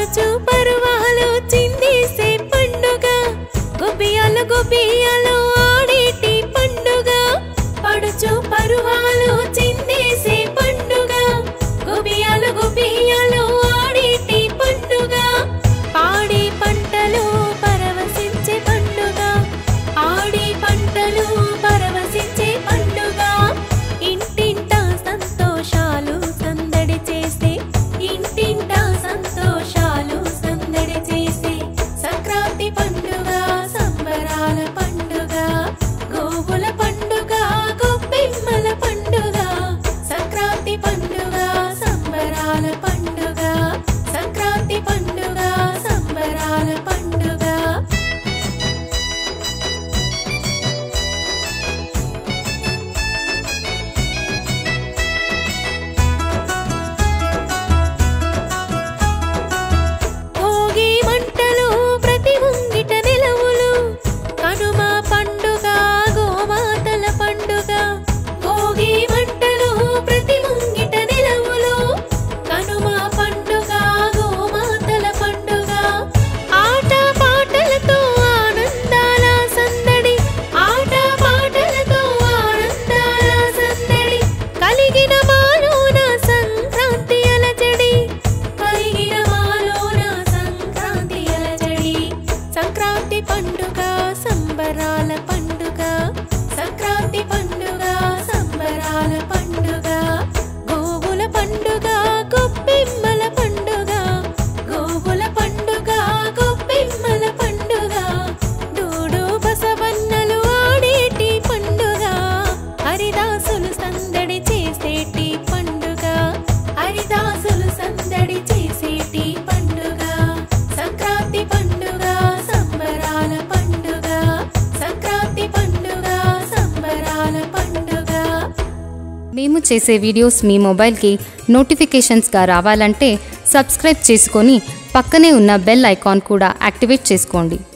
పడుచు పరువాలు చిందేసే పండుగ గొబ్బియాలు గొబ్బియాలు ఆడేటి పండుగ పడుచు పరువాలు చిందేసే పండుగ గొబ్బియాలు గొబ్బియాలు ఆడేటి పండుగ పాడి పంటలు పరవశించే పండుగ ఆడి పంటలు పరవశించే పండుగ ఇంటింటా సంతోషాలు సందడి చేసే ఇంటింటా సంతోషాలు సందడి చేసే సంక్రాంతి పండుగ సంబరాల పండుగ గోవుల పండుగ గొప్పెమ్మల పండుగ సంక్రాంతి పండుగ సంబరాల పండుగ సంక్రాంతి పండుగ సంబరాల పండుగ భోగి మంటలు ప్రతి ముంగిట నిలవులు కనుమ పండుగ గోమాతల పండుగ భోగి మంటలు ప్రతి ముంగిట నిలవులు కనుమ పండుగ గోమాతల పండుగ ఆట పాటలతో ఆనందాల సందడి ఆట పాటలతో ఆనందాల సందడి కలిగిన మాలోన సంక్రాంతి అలజడి కలిగిన మాలోన సంక్రాంతి అలజడి సంక్రాంతి పండుగ సంబరాల పండుగ సంక్రాంతి పండుగ సంబరాల పండుగ గోవుల పండుగ గొప్పెమ్మల పండుగ గోవుల పండుగ గొప్పెమ్మల పండుగ దూడు బసవన్నలు ఆడేటి పండుగ హరిదాసులు సందడి చేసేటి పండుగ హరిదాసులు సందడి చేసేటి పండుగ సంక్రాంతి పండుగ సంబరాల పండుగ సంక్రాంతి పండుగ సంబరాల పండుగ మేము చేసే వీడియోస్ మీ మొబైల్కి నోటిఫికేషన్స్గా రావాలంటే సబ్స్క్రైబ్ చేసుకొని పక్కనే ఉన్న బెల్ ఐకాన్ కూడా యాక్టివేట్ చేసుకోండి